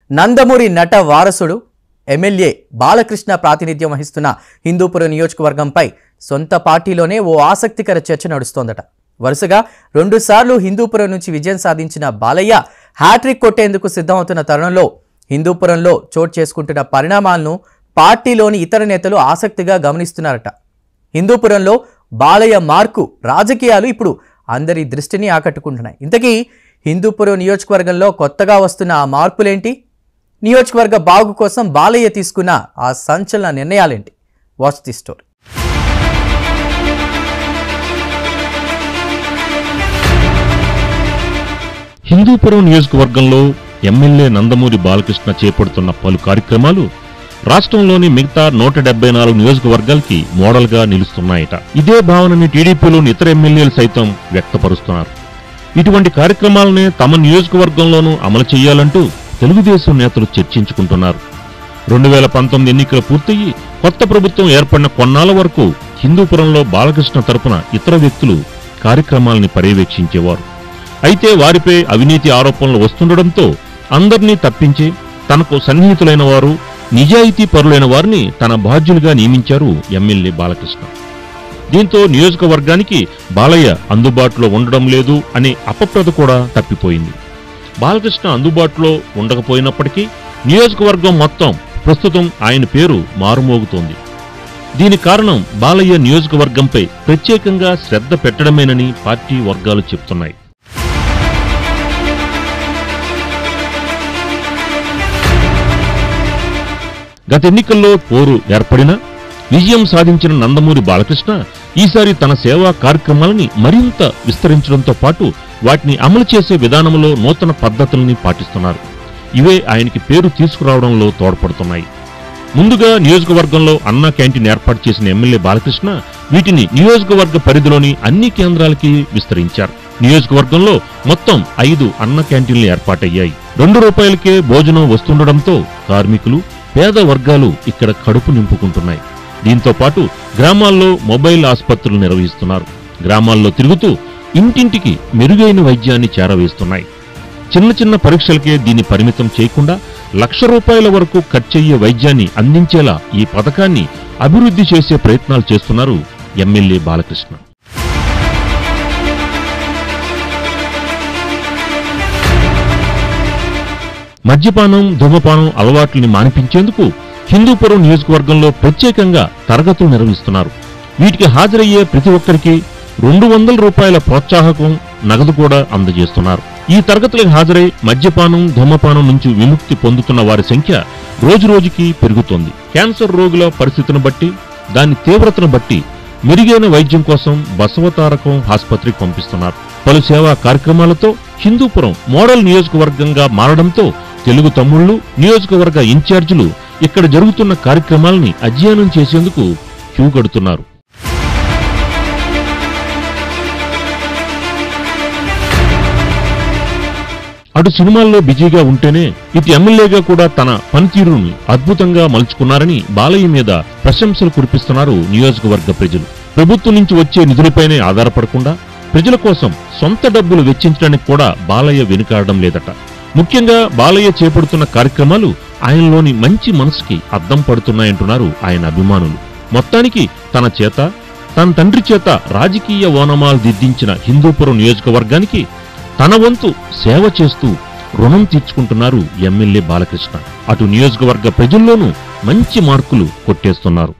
నందమూరి నట వారసుడు ఎమ్మెల్యే బాలకృష్ణ ప్రాతినిధ్యం వహిస్తున్న హిందూపురం నియోజకవర్గంపై సొంత పార్టీలోనే ఓ ఆసక్తికర చర్చ నడుస్తోందట వరుసగా రెండుసార్లు హిందూపురం నుంచి విజయం సాధించిన బాలయ్య హ్యాట్రిక్ కొట్టేందుకు సిద్ధమవుతున్న తరుణంలో హిందూపురంలో చోటు చేసుకుంటున్న పరిణామాలను పార్టీలోని ఇతర నేతలు ఆసక్తిగా గమనిస్తున్నారట హిందూపురంలో బాలయ్య మార్కు రాజకీయాలు ఇప్పుడు అందరి దృష్టిని ఆకట్టుకుంటున్నాయి ఇంతకీ హిందూపురం నియోజకవర్గంలో కొత్తగా వస్తున్న ఆ మార్పులేంటి నియోజకవర్గ బాగు కోసం బాలయ్య తీసుకున్న ఆ సంచలన నిర్ణయాలేంటి వాచ్ ది స్టోరీ హిందూపురం నియోజకవర్గంలో ఎమ్మెల్యే నందమూరి బాలకృష్ణ చేపడుతున్న పలు కార్యక్రమాలు రాష్ట్రంలోని మిగతా నూట డెబ్బై నాలుగు నియోజకవర్గాలకి మోడల్గా నిలుస్తున్నాయట ఇదే భావనని టీడీపీలోని ఇతర ఎమ్మెల్యేలు సైతం వ్యక్తపరుస్తున్నారు ఇటువంటి కార్యక్రమాలనే తమ నియోజకవర్గంలోనూ అమలు చేయాలంటూ తెలుగుదేశం నేతలు చర్చించుకుంటున్నారు రెండు వేల పంతొమ్మిది ఎన్నికలు పూర్తయి కొత్త ప్రభుత్వం ఏర్పడిన కొన్నాళ్ల వరకు హిందూపురంలో బాలకృష్ణ తరపున ఇతర వ్యక్తులు కార్యక్రమాల్ని పర్యవేక్షించేవారు అయితే వారిపై అవినీతి ఆరోపణలు వస్తుండటంతో అందర్నీ తప్పించి తనకు సన్నిహితులైన వారు నిజాయితీ పరులైన వారిని తన బాధ్యులుగా నియమించారు ఎమ్మెల్యే బాలకృష్ణ దీంతో నియోజకవర్గానికి బాలయ్య అందుబాటులో ఉండడం లేదు అనే అపప్రద కూడా తప్పిపోయింది బాలకృష్ణ అందుబాటులో ఉండకపోయినప్పటికీ నియోజకవర్గం మొత్తం ప్రస్తుతం ఆయన పేరు మారుమోగుతోంది దీని కారణం బాలయ్య నియోజకవర్గంపై ప్రత్యేకంగా శ్రద్ధ పెట్టడమేనని పార్టీ వర్గాలు చెప్తున్నాయి గత ఎన్నికల్లో పోరు ఏర్పడినా విజయం సాధించిన నందమూరి బాలకృష్ణ ఈసారి తన సేవా కార్యక్రమాలని మరింత విస్తరించడంతో పాటు వాటిని అమలు చేసే విధానంలో నూతన పద్ధతుల్ని పాటిస్తున్నారు ఇవే ఆయనకి పేరు తీసుకురావడంలో తోడ్పడుతున్నాయి ముందుగా నియోజకవర్గంలో అన్నా క్యాంటీన్ ఏర్పాటు చేసిన ఎమ్మెల్యే బాలకృష్ణ వీటిని నియోజకవర్గ పరిధిలోని అన్ని కేంద్రాలకి విస్తరించారు నియోజకవర్గంలో మొత్తం ఐదు అన్న క్యాంటీన్లు ఏర్పాటయ్యాయి రెండు రూపాయలకే భోజనం వస్తుండడంతో కార్మికులు పేద వర్గాలు ఇక్కడ కడుపు నింపుకుంటున్నాయి దీంతో పాటు గ్రామాల్లో మొబైల్ ఆసుపత్రులు నిర్వహిస్తున్నారు గ్రామాల్లో తిరుగుతూ ఇంటింటికి మెరుగైన వైద్యాన్ని చేరవేస్తున్నాయి చిన్న చిన్న పరీక్షలకే దీన్ని పరిమితం చేయకుండా లక్ష రూపాయల వరకు ఖర్చయ్యే వైద్యాన్ని అందించేలా ఈ పథకాన్ని అభివృద్ధి చేసే ప్రయత్నాలు చేస్తున్నారు ఎమ్మెల్యే బాలకృష్ణ మద్యపానం ధూమపానం అలవాట్లని మానిపించేందుకు హిందూపురం నియోజకవర్గంలో ప్రత్యేకంగా తరగతులు నిర్వహిస్తున్నారు వీటికి హాజరయ్యే ప్రతి ఒక్కరికి రెండు వందల రూపాయల ప్రోత్సాహకం నగదు కూడా అందజేస్తున్నారు ఈ తరగతులకు హాజరై మద్యపానం ధూమపానం నుంచి విముక్తి పొందుతున్న వారి సంఖ్య రోజురోజుకి పెరుగుతోంది క్యాన్సర్ రోగుల పరిస్థితిని బట్టి దాని తీవ్రతను బట్టి మెరుగైన వైద్యం కోసం బసవతారకం ఆసుపత్రికి పంపిస్తున్నారు పలు సేవా కార్యక్రమాలతో హిందూపురం మోడల్ నియోజకవర్గంగా మారడంతో తెలుగు తమ్ముళ్లు నియోజకవర్గ ఇన్ఛార్జీలు ఇక్కడ జరుగుతున్న కార్యక్రమాల్ని అధ్యయనం చేసేందుకు క్యూ కడుతున్నారు అటు సినిమాల్లో బిజీగా ఉంటేనే ఇటు ఎమ్మెల్యేగా కూడా తన పనితీరును అద్భుతంగా మలుచుకున్నారని బాలయ్య మీద ప్రశంసలు కురిపిస్తున్నారు నియోజకవర్గ ప్రజలు ప్రభుత్వం నుంచి వచ్చే నిధులపైనే ఆధారపడకుండా ప్రజల కోసం సొంత డబ్బులు వెచ్చించడానికి కూడా బాలయ్య వెనుకాడడం లేదట ముఖ్యంగా బాలయ్య చేపడుతున్న కార్యక్రమాలు ఆయనలోని మంచి మనసుకి అద్దం పడుతున్నాయంటున్నారు ఆయన అభిమానులు మొత్తానికి తన చేత తన తండ్రి చేత రాజకీయ ఓనమాలు దిద్దించిన హిందూపురం నియోజకవర్గానికి తన వంతు సేవ చేస్తూ రుణం తీర్చుకుంటున్నారు ఎమ్మెల్యే బాలకృష్ణ అటు నియోజకవర్గ ప్రజల్లోనూ మంచి మార్కులు కొట్టేస్తున్నారు